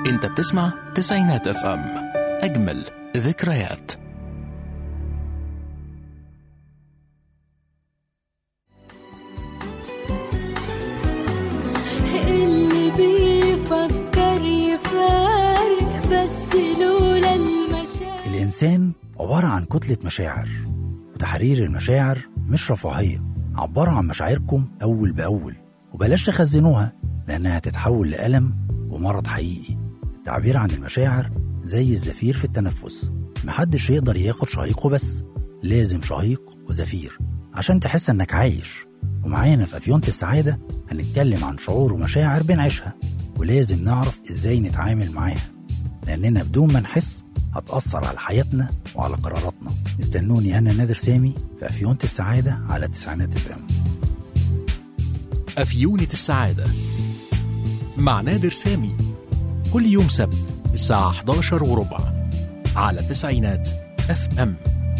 انت بتسمع تسعينات اف ام اجمل ذكريات اللي بيفكر يفارق بس لولا المشاعر الإنسان عبارة عن كتلة مشاعر وتحرير المشاعر مش رفاهية عبروا عن مشاعركم أول بأول وبلاش تخزنوها لأنها هتتحول لألم ومرض حقيقي التعبير عن المشاعر زي الزفير في التنفس محدش يقدر ياخد شهيقه بس لازم شهيق وزفير عشان تحس انك عايش ومعانا في أفيونة السعادة هنتكلم عن شعور ومشاعر بنعيشها ولازم نعرف ازاي نتعامل معاها لأننا بدون ما نحس هتأثر على حياتنا وعلى قراراتنا استنوني أنا نادر سامي في أفيونة السعادة على تسعينات اف ام أفيونة السعادة مع نادر سامي كل يوم سبت الساعة 11 وربع على تسعينات اف ام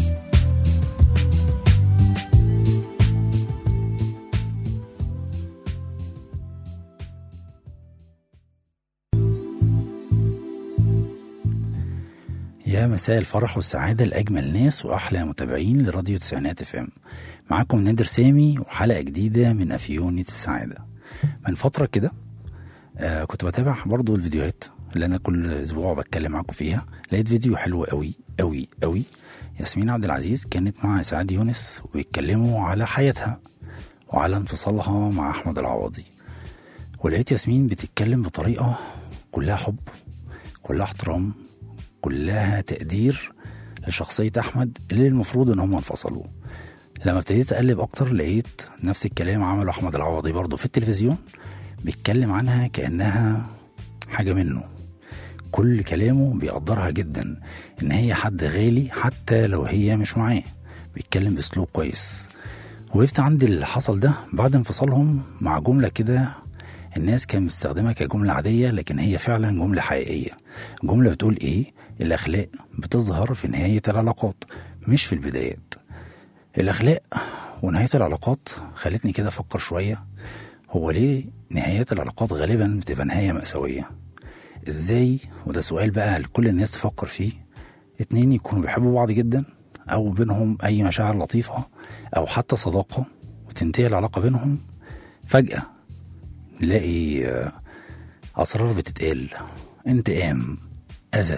يا مساء الفرح والسعادة لأجمل ناس وأحلى متابعين لراديو تسعينات اف ام معاكم نادر سامي وحلقة جديدة من أفيونة السعادة من فترة كده آه كنت بتابع برضو الفيديوهات اللي أنا كل أسبوع بتكلم معاكم فيها لقيت فيديو حلو قوي قوي قوي ياسمين عبد العزيز كانت مع سعاد يونس وبيتكلموا على حياتها وعلى انفصالها مع أحمد العوضي ولقيت ياسمين بتتكلم بطريقة كلها حب كلها احترام كلها تقدير لشخصية أحمد اللي المفروض إن هم انفصلوا لما ابتديت أقلب أكتر لقيت نفس الكلام عمله أحمد العوضي برضه في التلفزيون بيتكلم عنها كأنها حاجة منه كل كلامه بيقدرها جدا إن هي حد غالي حتى لو هي مش معاه بيتكلم بأسلوب كويس وقفت عند اللي حصل ده بعد انفصالهم مع جملة كده الناس كانت بتستخدمها كجملة عادية لكن هي فعلا جملة حقيقية جملة بتقول إيه الأخلاق بتظهر في نهاية العلاقات مش في البدايات الأخلاق ونهاية العلاقات خلتني كده أفكر شوية هو ليه نهايات العلاقات غالبا بتبقى نهاية مأساوية إزاي وده سؤال بقى لكل الناس تفكر فيه اتنين يكونوا بيحبوا بعض جدا أو بينهم أي مشاعر لطيفة أو حتى صداقة وتنتهي العلاقة بينهم فجأة نلاقي آه، أسرار بتتقال انتقام أذى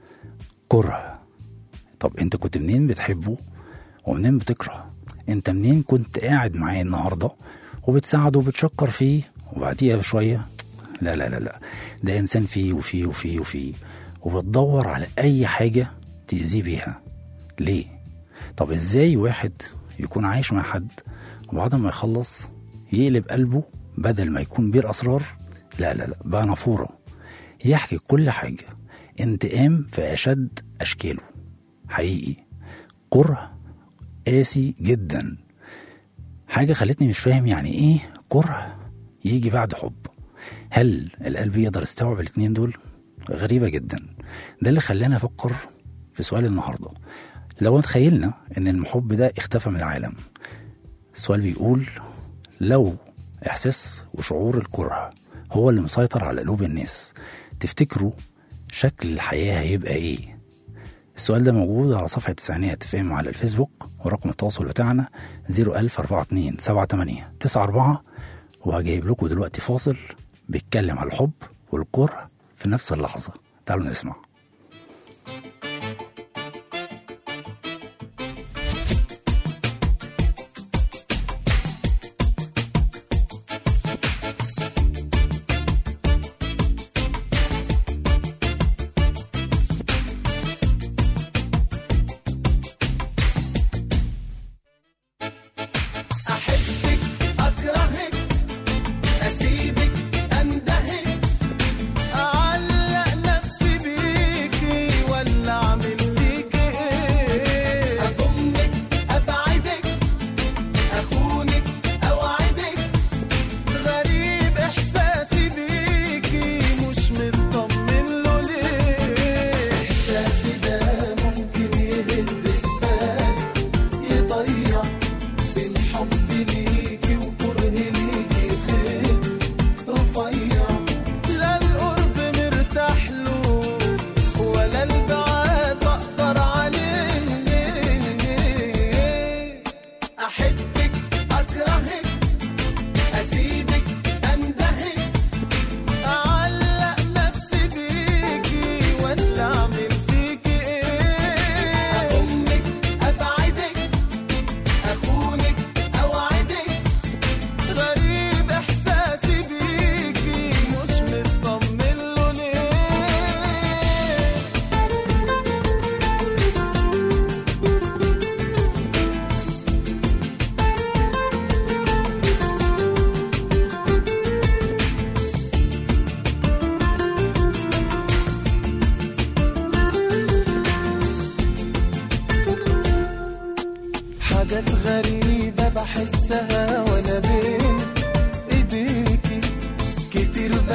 كره طب انت كنت منين بتحبه ومنين بتكره انت منين كنت قاعد معاه النهارده وبتساعده وبتشكر فيه وبعديها بشويه لا لا لا لا ده انسان فيه وفيه وفيه وفيه وبتدور على اي حاجه تاذيه بيها ليه طب ازاي واحد يكون عايش مع حد وبعد ما يخلص يقلب قلبه بدل ما يكون بير اسرار لا لا لا بقى نافوره يحكي كل حاجه انتقام في اشد اشكاله حقيقي كره قاسي جدا حاجه خلتني مش فاهم يعني ايه كره يجي بعد حب هل القلب يقدر يستوعب الاتنين دول غريبه جدا ده اللي خلاني افكر في سؤال النهارده لو تخيلنا ان الحب ده اختفى من العالم السؤال بيقول لو احساس وشعور الكره هو اللي مسيطر على قلوب الناس تفتكروا شكل الحياه هيبقى ايه السؤال ده موجود على صفحة تسعينات فهم على الفيسبوك ورقم التواصل بتاعنا 01042 78 94 وهجيب لكم دلوقتي فاصل بيتكلم على الحب والكره في نفس اللحظة تعالوا نسمع أحبك أكرهك أسيبك أندهك أعلق نفسي بيك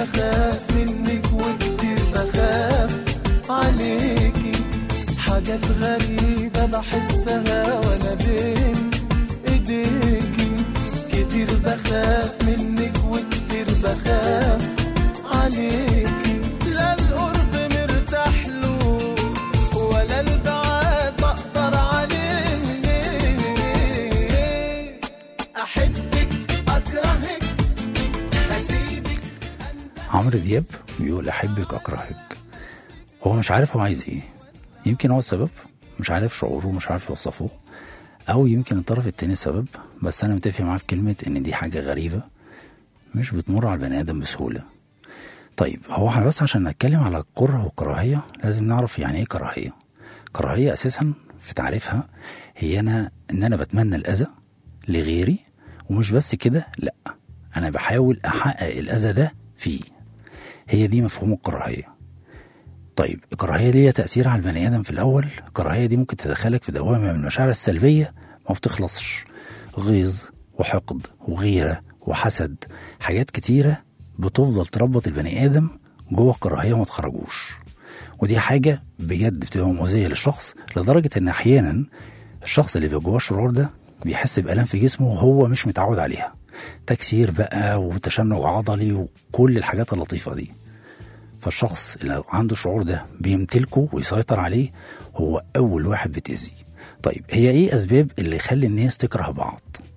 بخاف منك وكتير بخاف عليكي حاجات غريبة بحسها وانا بين ايديكي كتير بخاف منك وكتير بخاف عليكي لا القرب مرتاح له ولا البعاد بقدر عليه احبك اكرهك اسيبك عمرو دياب بيقول احبك اكرهك هو مش عارف هو عايز ايه يمكن هو السبب مش عارف شعوره مش عارف يوصفه او يمكن الطرف التاني سبب بس انا متفق معاه في كلمه ان دي حاجه غريبه مش بتمر على البني ادم بسهوله طيب هو احنا بس عشان نتكلم على الكره والكراهيه لازم نعرف يعني ايه كراهيه كراهيه اساسا في تعريفها هي انا ان انا بتمنى الاذى لغيري ومش بس كده لا انا بحاول احقق الاذى ده فيه هي دي مفهوم الكراهيه طيب الكراهيه ليها تاثير على البني ادم في الاول الكراهيه دي ممكن تدخلك في دوامه من المشاعر السلبيه ما بتخلصش غيظ وحقد وغيره وحسد حاجات كتيره بتفضل تربط البني ادم جوه الكراهيه وما تخرجوش ودي حاجه بجد بتبقى مؤذيه للشخص لدرجه ان احيانا الشخص اللي بيبقى جواه الشعور ده بيحس بالام في جسمه وهو مش متعود عليها تكسير بقى وتشنج عضلي وكل الحاجات اللطيفه دي فالشخص اللي عنده الشعور ده بيمتلكه ويسيطر عليه هو اول واحد بتاذي طيب هي ايه اسباب اللي يخلي الناس تكره بعض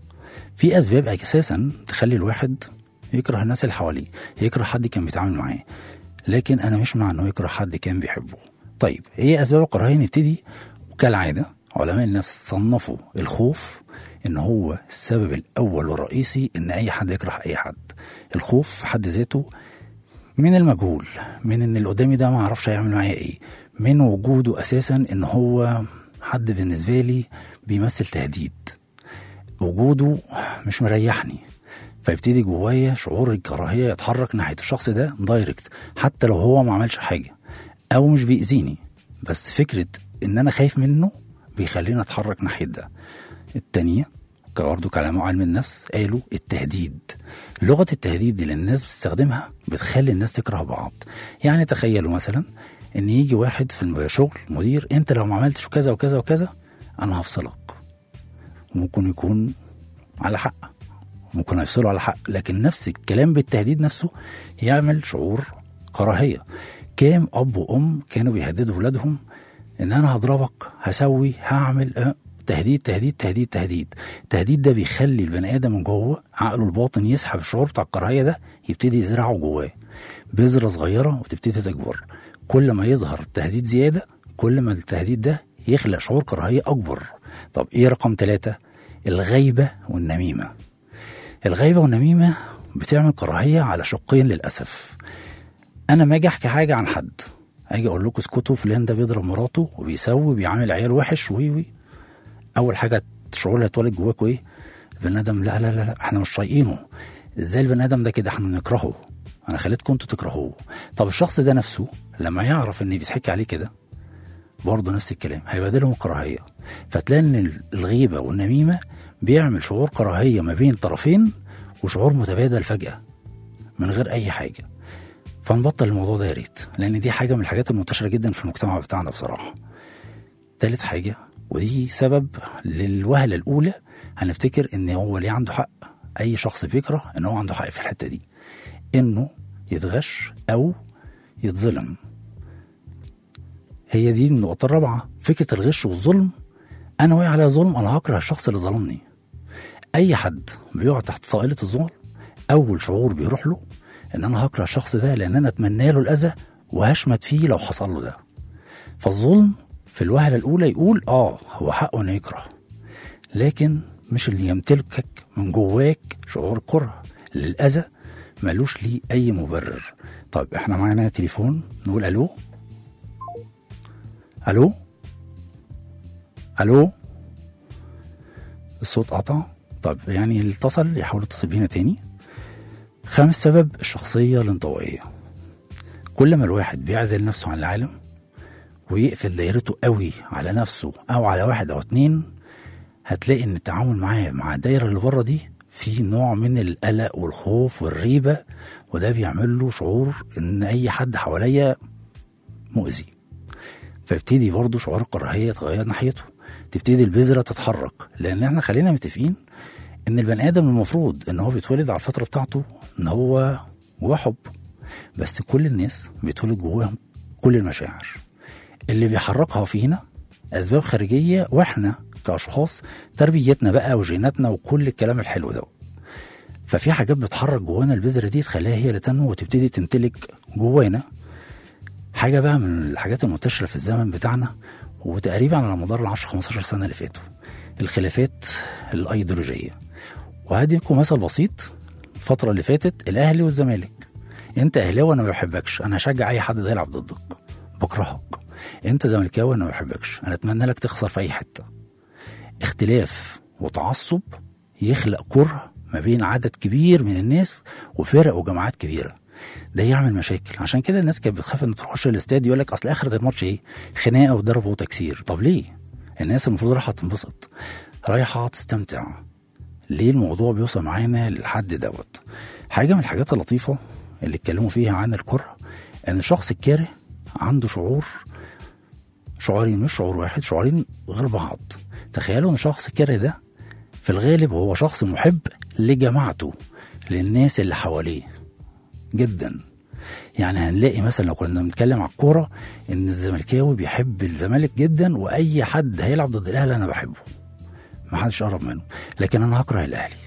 في اسباب اساسا تخلي الواحد يكره الناس اللي حواليه يكره حد كان بيتعامل معاه لكن انا مش مع انه يكره حد كان بيحبه طيب ايه اسباب الكراهيه نبتدي وكالعاده علماء النفس صنفوا الخوف ان هو السبب الاول والرئيسي ان اي حد يكره اي حد الخوف في حد ذاته من المجهول من ان اللي قدامي ده ما اعرفش هيعمل معايا ايه من وجوده اساسا ان هو حد بالنسبه لي بيمثل تهديد وجوده مش مريحني فيبتدي جوايا شعور الكراهيه يتحرك ناحيه الشخص ده دايركت حتى لو هو ما عملش حاجه او مش بيأذيني بس فكره ان انا خايف منه بيخليني اتحرك ناحيه ده التانية برضه كلام علم النفس قالوا التهديد لغة التهديد اللي الناس بتستخدمها بتخلي الناس تكره بعض يعني تخيلوا مثلا ان يجي واحد في الشغل مدير انت لو ما عملتش كذا وكذا وكذا انا هفصلك وممكن يكون على حق ممكن يفصلوا على حق لكن نفس الكلام بالتهديد نفسه يعمل شعور كراهية كام أب وأم كانوا بيهددوا ولادهم إن أنا هضربك هسوي هعمل أه تهديد تهديد تهديد تهديد التهديد ده بيخلي البني ادم من جوه عقله الباطن يسحب الشعور بتاع الكراهيه ده يبتدي يزرعه جواه بذره صغيره وتبتدي تكبر كل ما يظهر التهديد زياده كل ما التهديد ده يخلق شعور كراهيه اكبر طب ايه رقم ثلاثة الغيبه والنميمه الغيبه والنميمه بتعمل كراهيه على شقين للاسف انا ما اجي احكي حاجه عن حد اجي اقول لكم اسكتوا فلان ده بيضرب مراته وبيسوي بيعامل عيال وحش وي وي اول حاجه الشعور اللي هيتولد جواكوا ايه البني ادم لا لا لا لا احنا مش طايقينه ازاي البني ادم ده كده احنا بنكرهه انا خليتكم انتوا تكرهوه طب الشخص ده نفسه لما يعرف ان بيتحكي عليه كده برضه نفس الكلام هيبادلهم الكراهيه فتلاقي ان الغيبه والنميمه بيعمل شعور كراهيه ما بين طرفين وشعور متبادل فجاه من غير اي حاجه فنبطل الموضوع ده يا ريت لان دي حاجه من الحاجات المنتشره جدا في المجتمع بتاعنا بصراحه تالت حاجه ودي سبب للوهلة الأولى هنفتكر إن هو ليه عنده حق أي شخص بيكره إن هو عنده حق في الحتة دي إنه يتغش أو يتظلم هي دي النقطة الرابعة فكرة الغش والظلم أنا واقع على ظلم أنا هكره الشخص اللي ظلمني أي حد بيقع تحت طائلة الظلم أول شعور بيروح له إن أنا هكره الشخص ده لأن أنا أتمنى له الأذى وهشمت فيه لو حصل له ده فالظلم في الوهلة الأولى يقول آه هو حقه إنه يكره لكن مش اللي يمتلكك من جواك شعور الكره للأذى ملوش ليه أي مبرر طيب احنا معانا تليفون نقول ألو ألو ألو الصوت قطع طب يعني اللي اتصل يحاول يتصل بينا تاني خامس سبب الشخصية الانطوائية كل ما الواحد بيعزل نفسه عن العالم ويقفل دايرته قوي على نفسه او على واحد او اتنين هتلاقي ان التعامل معاه مع الدايره اللي بره دي في نوع من القلق والخوف والريبه وده بيعمل له شعور ان اي حد حواليا مؤذي فيبتدي برضه شعور الكراهيه يتغير ناحيته تبتدي البذره تتحرك لان احنا خلينا متفقين ان البني ادم المفروض ان هو بيتولد على الفتره بتاعته ان هو جواه حب بس كل الناس بيتولد جواهم كل المشاعر اللي بيحركها فينا اسباب خارجيه واحنا كاشخاص تربيتنا بقى وجيناتنا وكل الكلام الحلو ده ففي حاجات بتحرك جوانا البذره دي تخليها هي اللي تنمو وتبتدي تمتلك جوانا حاجه بقى من الحاجات المنتشره في الزمن بتاعنا وتقريبا على مدار ال 10 15 سنه اللي فاتوا الخلافات الايديولوجيه وهديكم مثل بسيط الفتره اللي فاتت الاهلي والزمالك انت اهلاوي انا ما بحبكش انا هشجع اي حد ده يلعب ضدك بكرهك انت زملكاوي انا ما بحبكش انا اتمنى لك تخسر في اي حته اختلاف وتعصب يخلق كره ما بين عدد كبير من الناس وفرق وجماعات كبيره ده يعمل مشاكل عشان كده الناس كانت بتخاف ان تخش الاستاد يقول لك اصل اخره الماتش ايه خناقه وضرب وتكسير طب ليه الناس المفروض رايحه تنبسط رايحه تستمتع ليه الموضوع بيوصل معانا للحد دوت حاجه من الحاجات اللطيفه اللي اتكلموا فيها عن الكره ان الشخص الكاره عنده شعور شعورين مش شعور واحد شعورين غير بعض تخيلوا ان الشخص الكاره ده في الغالب هو شخص محب لجماعته للناس اللي حواليه جدا يعني هنلاقي مثلا لو كنا بنتكلم على الكوره ان الزملكاوي بيحب الزمالك جدا واي حد هيلعب ضد الاهلي انا بحبه ما حدش قرب منه لكن انا هكره الاهلي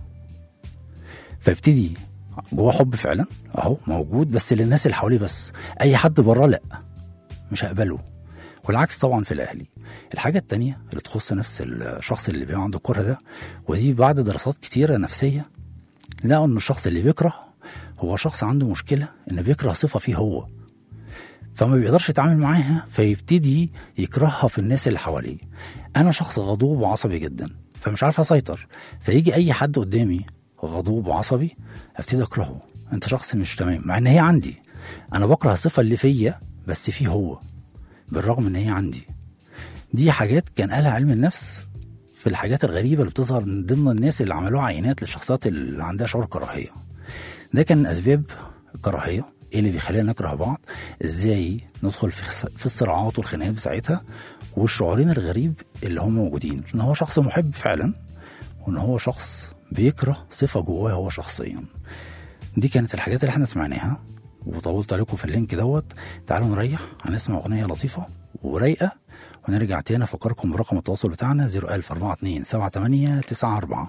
فابتدي جوه حب فعلا اهو موجود بس للناس اللي حواليه بس اي حد بره لا مش هقبله والعكس طبعا في الاهلي الحاجه التانية اللي تخص نفس الشخص اللي بيبقى عنده الكره ده ودي بعد دراسات كتيره نفسيه لقوا ان الشخص اللي بيكره هو شخص عنده مشكله ان بيكره صفه فيه هو فما بيقدرش يتعامل معاها فيبتدي يكرهها في الناس اللي حواليه انا شخص غضوب وعصبي جدا فمش عارف اسيطر فيجي اي حد قدامي غضوب وعصبي ابتدي اكرهه انت شخص مش تمام مع ان هي عندي انا بكره الصفه اللي فيا بس فيه هو بالرغم ان هي عندي دي حاجات كان قالها علم النفس في الحاجات الغريبه اللي بتظهر من ضمن الناس اللي عملوها عينات للشخصيات اللي عندها شعور كراهيه ده كان من اسباب الكراهيه ايه اللي بيخلينا نكره بعض ازاي ندخل في خس- في الصراعات والخناقات بتاعتها والشعورين الغريب اللي هم موجودين ان هو شخص محب فعلا وان هو شخص بيكره صفه جواه هو شخصيا دي كانت الحاجات اللي احنا سمعناها وطولت عليكم في اللينك دوت تعالوا نريح هنسمع اغنيه لطيفه ورايقه ونرجع تاني افكركم برقم التواصل بتاعنا 01042 78 94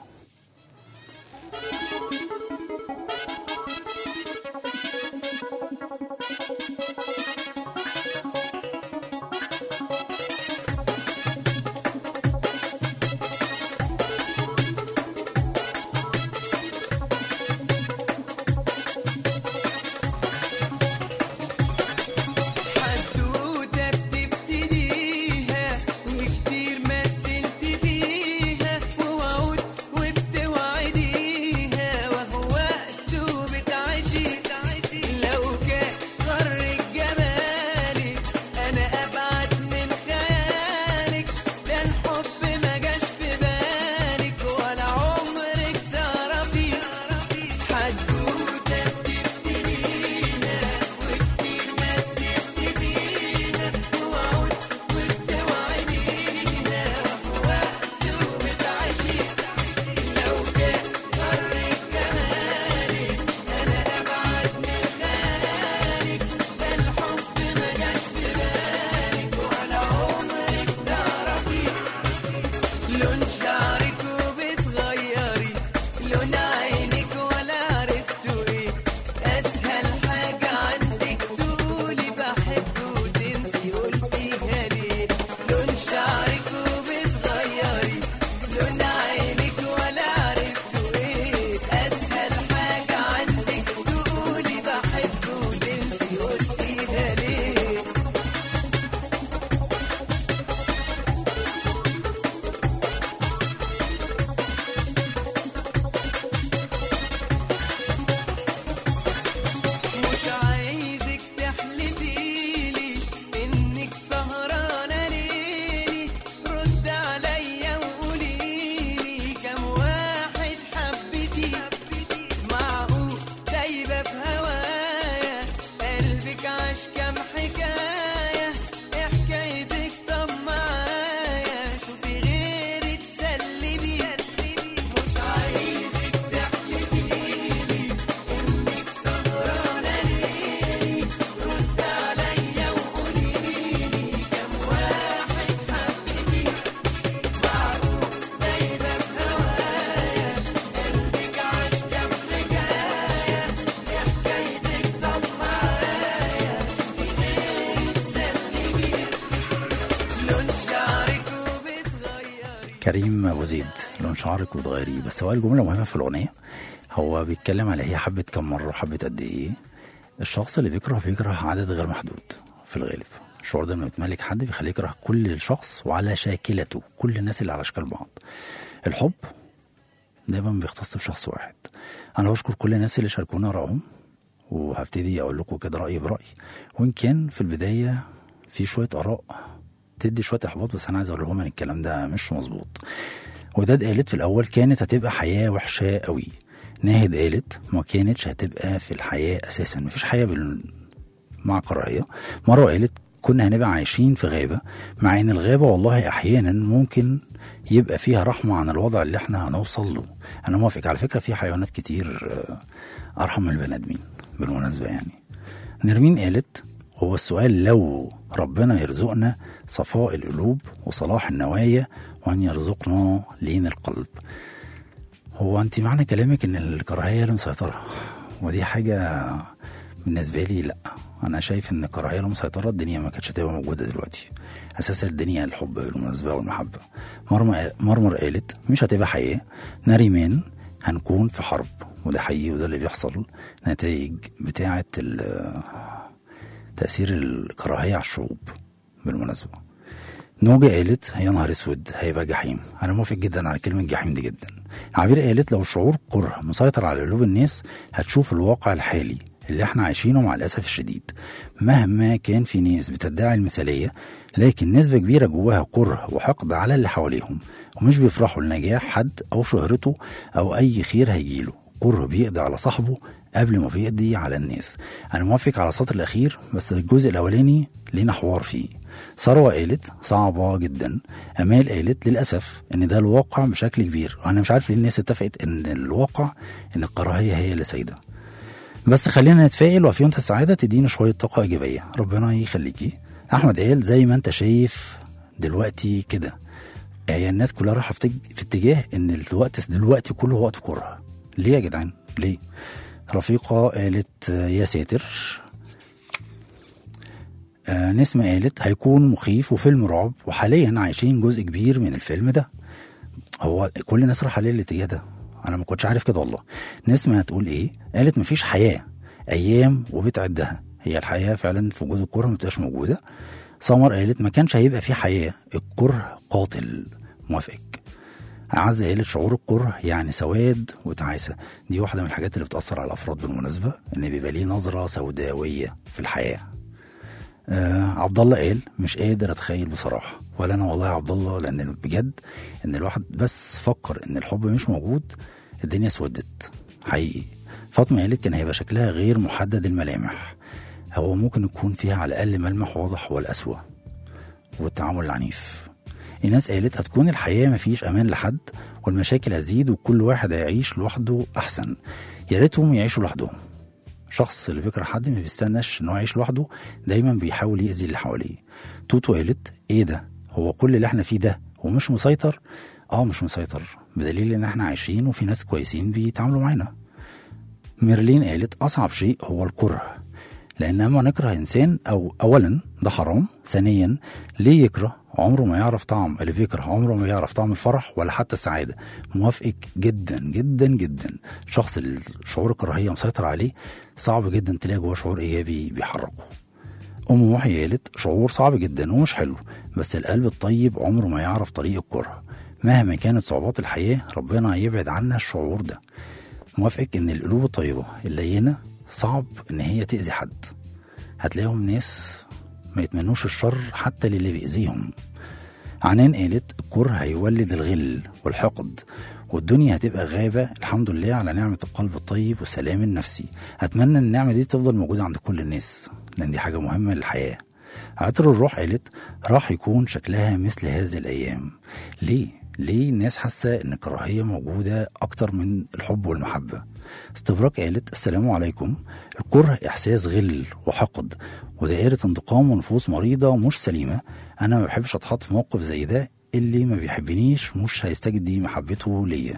حدوتة بتبتديها وكتير مثلت فيها ووعود في هوايا قلبك عاش كام حكاية إيه حكايتك طب معايا شوفي غيري تسلي بيه مش عايزك تحلفيلي إنك سهرانة ليلي رد عليا وقوليلي كام واحد حبيتي معروف دايبة في هوايا قلبك عاش كام حكاية إيه حكايتك طب معايا شوفي غيري تسلي بيه لون شعرك وبتغيري كريم ابو زيد لون شعرك وتغيريه بس هو الجمله مهمه في الاغنيه هو بيتكلم على هي حبت كم مره وحبت قد ايه الشخص اللي بيكره بيكره عدد غير محدود في الغالب الشعور ده لما بتملك حد بيخليه يكره كل الشخص وعلى شاكلته كل الناس اللي على اشكال بعض الحب دايما بيختص بشخص واحد انا بشكر كل الناس اللي شاركونا رايهم وهبتدي اقول لكم كده رايي برايي وان كان في البدايه في شويه اراء تدي شويه احباط بس انا عايز اقول لهم ان الكلام ده مش مظبوط وداد قالت في الاول كانت هتبقى حياه وحشه قوي ناهد قالت ما كانتش هتبقى في الحياه اساسا مفيش حياه بال... مع كراهيه مره قالت كنا هنبقى عايشين في غابه مع ان الغابه والله احيانا ممكن يبقى فيها رحمه عن الوضع اللي احنا هنوصل له انا موافق على فكره في حيوانات كتير آه، ارحم من البني ادمين بالمناسبه يعني نرمين قالت هو السؤال لو ربنا يرزقنا صفاء القلوب وصلاح النوايا وأن يرزقنا لين القلب هو أنت معنى كلامك إن الكراهية هي اللي مسيطرة ودي حاجة بالنسبة لي لأ أنا شايف إن الكراهية اللي مسيطرة الدنيا ما كانتش هتبقى موجودة دلوقتي أساس الدنيا الحب بالمناسبة والمحبة مرمر, مرمر قالت مش هتبقى حياة ناريمان هنكون في حرب وده حقيقي وده اللي بيحصل نتائج بتاعة ال- تأثير الكراهية على الشعوب بالمناسبة نوجة قالت يا نهار اسود هيبقى جحيم انا موافق جدا على كلمة جحيم دي جدا عبير قالت لو شعور كره مسيطر على قلوب الناس هتشوف الواقع الحالي اللي احنا عايشينه مع الاسف الشديد مهما كان في ناس بتدعي المثالية لكن نسبة كبيرة جواها كره وحقد على اللي حواليهم ومش بيفرحوا لنجاح حد او شهرته او اي خير هيجيله كره بيقضي على صاحبه قبل ما بيقضي على الناس انا موافق على السطر الاخير بس الجزء الاولاني لينا حوار فيه ثروة قالت صعبة جدا أمال قالت للأسف إن ده الواقع بشكل كبير أنا مش عارف ليه الناس اتفقت إن الواقع إن الكراهية هي اللي سايدة بس خلينا نتفائل وفي يوم السعادة تدينا شوية طاقة إيجابية ربنا يخليكي أحمد قال زي ما أنت شايف دلوقتي كده هي الناس كلها رايحة في تج- في اتجاه إن الوقت دلوقتي كله وقت كره ليه يا جدعان ليه رفيقة قالت آه، يا ساتر آه نسمة قالت هيكون مخيف وفيلم رعب وحاليا عايشين جزء كبير من الفيلم ده هو كل الناس رايحة ليه الاتجاه ده انا ما كنتش عارف كده والله نسمة هتقول ايه قالت مفيش حياة ايام وبتعدها هي الحياة فعلا في وجود الكره ما بتبقاش موجودة سمر قالت ما كانش هيبقى في حياة الكره قاتل موافق عز قالت شعور الكره يعني سواد وتعاسة دي واحدة من الحاجات اللي بتأثر على الأفراد بالمناسبة إن بيبقى ليه نظرة سوداوية في الحياة آه عبد الله قال مش قادر اتخيل بصراحه ولا انا والله يا عبد الله لان بجد ان الواحد بس فكر ان الحب مش موجود الدنيا اسودت حقيقي فاطمه قالت كان هيبقى شكلها غير محدد الملامح هو ممكن يكون فيها على الاقل ملمح واضح هو القسوه والتعامل العنيف الناس قالت هتكون الحياه مفيش امان لحد والمشاكل هتزيد وكل واحد هيعيش لوحده احسن يا ريتهم يعيشوا لوحدهم الشخص اللي بيكره حد ما بيستناش ان هو يعيش لوحده دايما بيحاول يأذي اللي حواليه توتو قالت ايه ده هو كل اللي احنا فيه ده ومش مسيطر اه مش مسيطر بدليل ان احنا عايشين وفي ناس كويسين بيتعاملوا معانا ميرلين قالت اصعب شيء هو الكره لان اما نكره انسان او اولا ده حرام ثانيا ليه يكره عمره ما يعرف طعم اللي بيكره عمره ما يعرف طعم الفرح ولا حتى السعاده موافقك جدا جدا جدا الشخص اللي شعور الكراهيه مسيطر عليه صعب جدا تلاقي جواه شعور ايجابي بيحركه ام محي قالت شعور صعب جدا ومش حلو بس القلب الطيب عمره ما يعرف طريق الكره مهما كانت صعوبات الحياه ربنا يبعد عنا الشعور ده موافقك ان القلوب الطيبه اللينه صعب ان هي تاذي حد هتلاقيهم ناس ما يتمنوش الشر حتى للي بيأذيهم عنان قالت الكره هيولد الغل والحقد والدنيا هتبقى غابة الحمد لله على نعمة القلب الطيب والسلام النفسي أتمنى إن النعمة دي تفضل موجودة عند كل الناس لأن دي حاجة مهمة للحياة عطر الروح قالت راح يكون شكلها مثل هذه الأيام ليه؟ ليه الناس حاسة إن الكراهية موجودة أكتر من الحب والمحبة استبراك قالت السلام عليكم الكره إحساس غل وحقد ودائرة انتقام ونفوس مريضة مش سليمة أنا ما بحبش أتحط في موقف زي ده اللي ما بيحبنيش مش هيستجد دي محبته ليا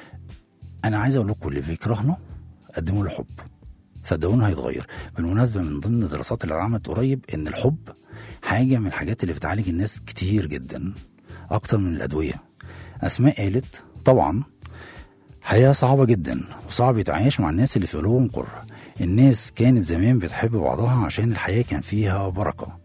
أنا عايز أقول لكم اللي بيكرهنا قدموا له حب صدقوني هيتغير بالمناسبة من ضمن الدراسات اللي اتعملت قريب إن الحب حاجة من الحاجات اللي بتعالج الناس كتير جدا أكتر من الأدوية أسماء قالت طبعا حياة صعبة جدا وصعب يتعايش مع الناس اللي في قلوبهم كره الناس كانت زمان بتحب بعضها عشان الحياة كان فيها بركة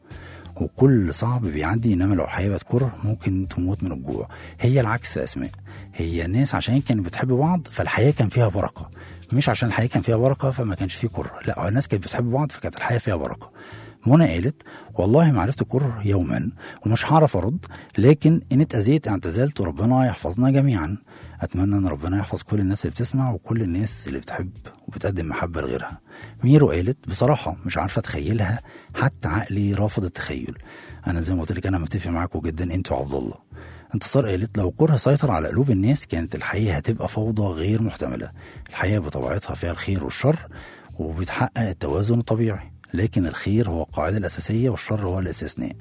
وكل صعب بيعدي انما لو الحياه بقت كره ممكن تموت من الجوع هي العكس يا اسماء هي الناس عشان كانت بتحب بعض فالحياه كان فيها بركه مش عشان الحياه كان فيها بركه فما كانش فيه كره لا الناس كانت بتحب بعض فكانت الحياه فيها بركه منى قالت والله ما عرفت الكره يوما ومش هعرف ارد لكن ان اتاذيت اعتزلت وربنا يحفظنا جميعا اتمنى ان ربنا يحفظ كل الناس اللي بتسمع وكل الناس اللي بتحب وبتقدم محبه لغيرها ميرو قالت بصراحه مش عارفه اتخيلها حتى عقلي رافض التخيل انا زي ما قلت لك انا متفق معاكم جدا انتوا عبد الله انتصار قالت لو الكره سيطر على قلوب الناس كانت الحياه هتبقى فوضى غير محتمله الحياه بطبيعتها فيها الخير والشر وبتحقق التوازن الطبيعي لكن الخير هو القاعده الاساسيه والشر هو الاستثناء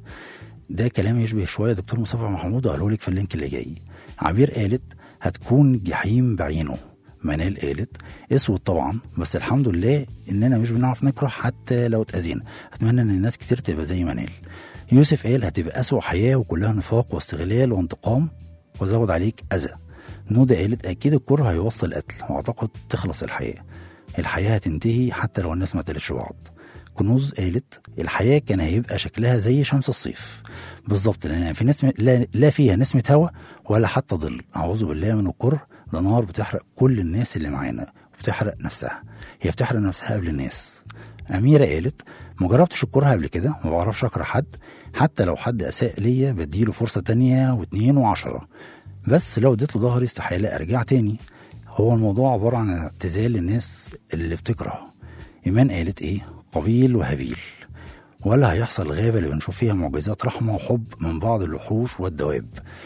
ده كلام يشبه شويه دكتور مصطفى محمود وقاله لك في اللينك اللي جاي عبير قالت هتكون جحيم بعينه منال قالت اسود طبعا بس الحمد لله اننا مش بنعرف نكره حتى لو اتاذينا اتمنى ان الناس كتير تبقى زي منال يوسف قال هتبقى اسوء حياه وكلها نفاق واستغلال وانتقام وزود عليك اذى نودة قالت اكيد الكره هيوصل قتل واعتقد تخلص الحياه الحياه هتنتهي حتى لو الناس ما قتلتش بعض كنوز قالت الحياه كان هيبقى شكلها زي شمس الصيف بالظبط لان في نسمة لا, لا فيها نسمه هواء ولا حتى ظل اعوذ بالله من الكره ده نار بتحرق كل الناس اللي معانا وبتحرق نفسها هي بتحرق نفسها قبل الناس أميرة قالت ما جربتش الكره قبل كده ما بعرفش أكره حد حتى لو حد أساء ليا بديله فرصة تانية واتنين وعشرة بس لو اديت له ظهري استحالة أرجع تاني هو الموضوع عبارة عن اعتزال الناس اللي بتكره إيمان قالت إيه قبيل وهابيل ولا هيحصل غابة اللي بنشوف فيها معجزات رحمة وحب من بعض الوحوش والدواب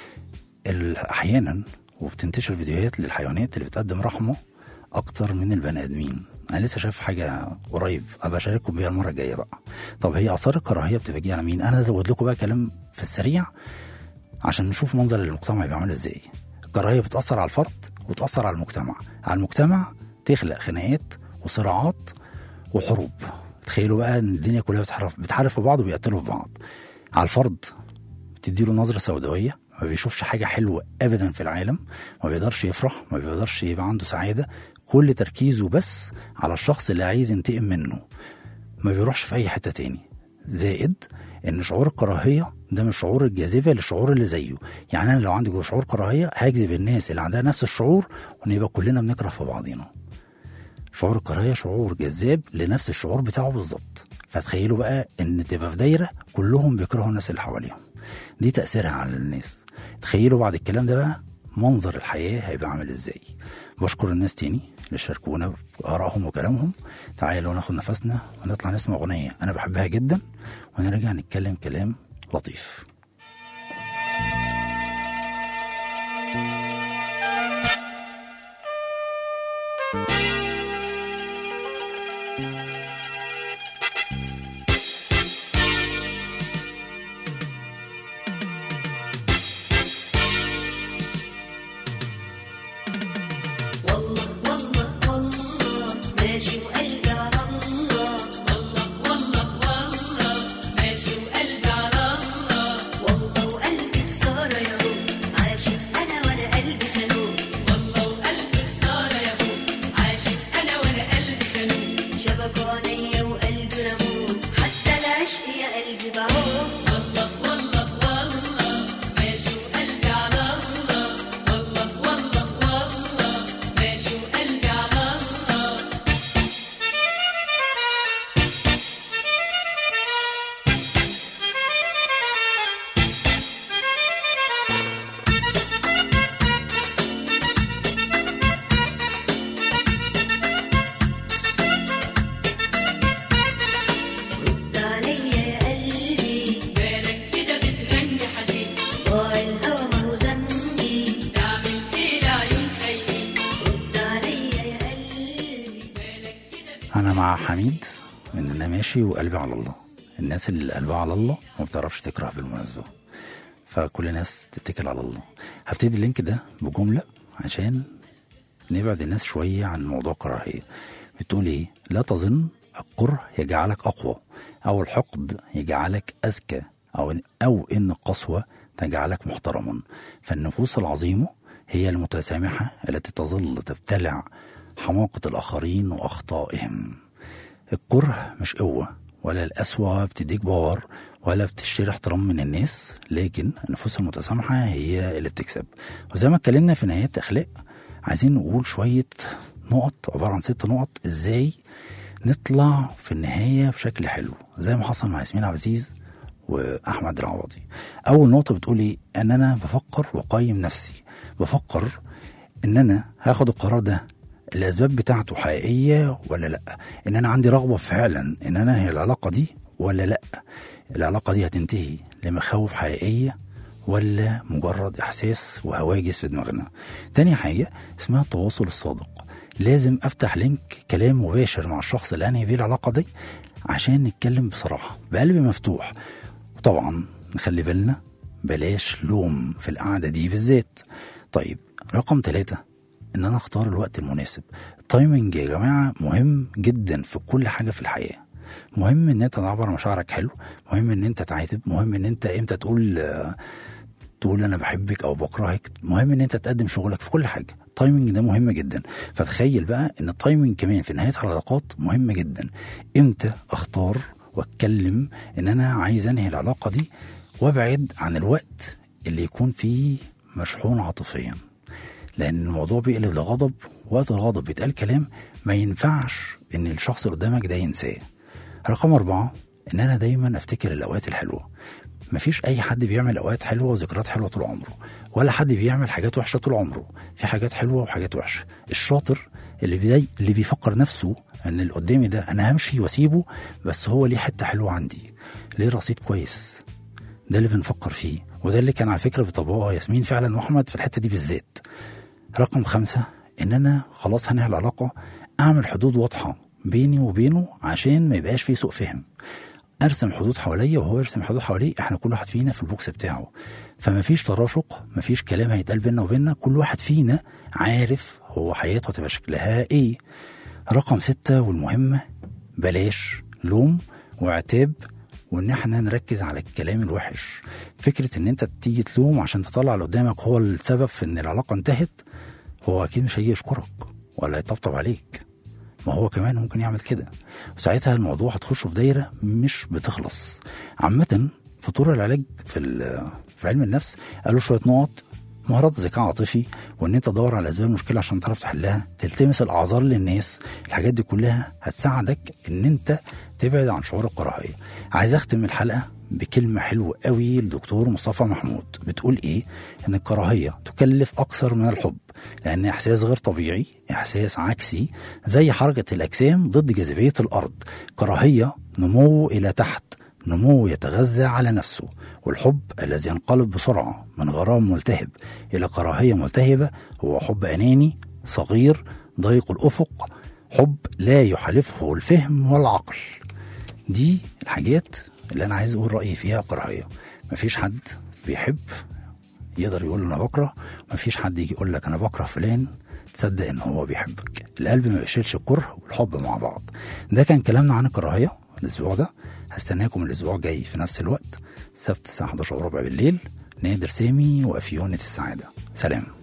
ال- أحيانا وبتنتشر فيديوهات للحيوانات اللي بتقدم رحمة أكتر من البني آدمين أنا لسه شايف حاجة قريب أبقى أشارككم بيها المرة الجاية بقى طب هي آثار الكراهية بتبقى على مين؟ أنا هزود لكم بقى كلام في السريع عشان نشوف منظر المجتمع بيعمل ازاي الكراهية بتأثر على الفرد وتأثر على المجتمع على المجتمع تخلق خناقات وصراعات وحروب تخيلوا بقى ان الدنيا كلها بتحرف بتحارب في بعض وبيقتلوا في بعض على الفرد بتديله نظرة سوداوية ما بيشوفش حاجة حلوة أبدا في العالم ما بيقدرش يفرح ما بيقدرش يبقى عنده سعادة كل تركيزه بس على الشخص اللي عايز ينتقم منه ما بيروحش في أي حتة تاني زائد ان شعور الكراهيه ده مش شعور الجاذبه للشعور اللي زيه يعني انا لو عندي جوه شعور كراهيه هجذب الناس اللي عندها نفس الشعور ونبقى كلنا بنكره في بعضينا شعور الكراهيه شعور جذاب لنفس الشعور بتاعه بالظبط فتخيلوا بقى ان تبقى في دايره كلهم بيكرهوا الناس اللي حواليهم دي تاثيرها على الناس تخيلوا بعد الكلام ده بقى منظر الحياه هيبقى عامل ازاي بشكر الناس تاني اللي شاركونا بارائهم وكلامهم تعالوا ناخد نفسنا ونطلع نسمع اغنيه انا بحبها جدا ونرجع نتكلم كلام لطيف والله والله والله ماشي وقلبي على الله والله والله والله ماشي وقلبي على الله والله وقلبي خسارة يا هو عاشق أنا وأنا قلبي خانوق والله وقلبي خسارة يا هو عاشق أنا وأنا قلبي خانوق شبكوا عينيا وقلبي رموه حتى العشق يا قلبي بعوق والله والله والله ماشي وقلبي على الله والله والله والله ماشي وقلبي على الله انا مع حميد ان انا ماشي وقلبي على الله الناس اللي قلبها على الله ما بتعرفش تكره بالمناسبه فكل الناس تتكل على الله هبتدي اللينك ده بجمله عشان نبعد الناس شويه عن موضوع الكراهيه بتقول ايه لا تظن الكره يجعلك اقوى او الحقد يجعلك اذكى او او ان القسوه تجعلك محترما فالنفوس العظيمه هي المتسامحه التي تظل تبتلع حماقه الاخرين واخطائهم الكره مش قوة ولا القسوة بتديك باور ولا بتشتري احترام من الناس لكن النفوس المتسامحة هي اللي بتكسب وزي ما اتكلمنا في نهاية أخلاق عايزين نقول شوية نقط عبارة عن ست نقط ازاي نطلع في النهاية بشكل حلو زي ما حصل مع ياسمين عبد العزيز وأحمد العوضي أول نقطة بتقول إيه إن أنا بفكر وأقيم نفسي بفكر إن أنا هاخد القرار ده الاسباب بتاعته حقيقيه ولا لا ان انا عندي رغبه فعلا ان انا انهي العلاقه دي ولا لا العلاقه دي هتنتهي لمخاوف حقيقيه ولا مجرد احساس وهواجس في دماغنا تاني حاجه اسمها التواصل الصادق لازم افتح لينك كلام مباشر مع الشخص اللي انهي بيه العلاقه دي عشان نتكلم بصراحه بقلب مفتوح وطبعا نخلي بالنا بلاش لوم في القعده دي بالذات طيب رقم ثلاثة ان انا اختار الوقت المناسب التايمنج يا جماعه مهم جدا في كل حاجه في الحياه مهم ان انت تعبر عن مشاعرك حلو مهم ان انت تعاتب مهم ان انت امتى تقول آه، تقول انا بحبك او بكرهك مهم ان انت تقدم شغلك في كل حاجه التايمنج ده مهم جدا فتخيل بقى ان التايمنج كمان في نهايه العلاقات مهم جدا امتى اختار واتكلم ان انا عايز انهي العلاقه دي وابعد عن الوقت اللي يكون فيه مشحون عاطفيا لان الموضوع بيقلب لغضب وقت الغضب بيتقال كلام ما ينفعش ان الشخص اللي قدامك ده ينساه رقم أربعة إن أنا دايما أفتكر الأوقات الحلوة مفيش أي حد بيعمل أوقات حلوة وذكريات حلوة طول عمره ولا حد بيعمل حاجات وحشة طول عمره في حاجات حلوة وحاجات وحشة الشاطر اللي بي... اللي بيفكر نفسه ان اللي قدامي ده انا همشي واسيبه بس هو ليه حته حلوه عندي ليه رصيد كويس ده اللي بنفكر فيه وده اللي كان على فكره بيطبقها ياسمين فعلا واحمد في الحته دي بالذات رقم خمسة إن أنا خلاص هنهي العلاقة أعمل حدود واضحة بيني وبينه عشان ما يبقاش في سوء فهم أرسم حدود حواليا وهو يرسم حدود حواليه إحنا كل واحد فينا في البوكس بتاعه فما فيش تراشق ما فيش كلام هيتقال بينا وبيننا كل واحد فينا عارف هو حياته هتبقى شكلها إيه رقم ستة والمهمة بلاش لوم وعتاب وان احنا نركز على الكلام الوحش فكرة ان انت تيجي تلوم عشان تطلع اللي قدامك هو السبب في ان العلاقة انتهت هو اكيد مش هيجي يشكرك ولا يطبطب عليك ما هو كمان ممكن يعمل كده وساعتها الموضوع هتخشه في دايرة مش بتخلص عامة في طور العلاج في ال- في علم النفس قالوا شوية نقط مهارات ذكاء عاطفي وان انت تدور على اسباب المشكله عشان تعرف تحلها تلتمس الاعذار للناس الحاجات دي كلها هتساعدك ان انت تبعد عن شعور الكراهيه عايز اختم الحلقه بكلمه حلوه قوي للدكتور مصطفى محمود بتقول ايه ان الكراهيه تكلف اكثر من الحب لان احساس غير طبيعي احساس عكسي زي حركه الاجسام ضد جاذبيه الارض كراهيه نمو الى تحت نمو يتغذى على نفسه والحب الذي ينقلب بسرعة من غرام ملتهب إلى كراهية ملتهبة هو حب أناني صغير ضيق الأفق حب لا يحالفه الفهم والعقل دي الحاجات اللي أنا عايز أقول رأيي فيها كراهية مفيش حد بيحب يقدر يقول أنا بكره مفيش حد يجي يقول لك أنا بكره فلان تصدق ان هو بيحبك القلب ما بيشيلش الكره والحب مع بعض ده كان كلامنا عن الكراهيه الاسبوع ده هستناكم الاسبوع الجاي في نفس الوقت سبت الساعه 11 وربع بالليل نادر سامي وافيونة السعاده سلام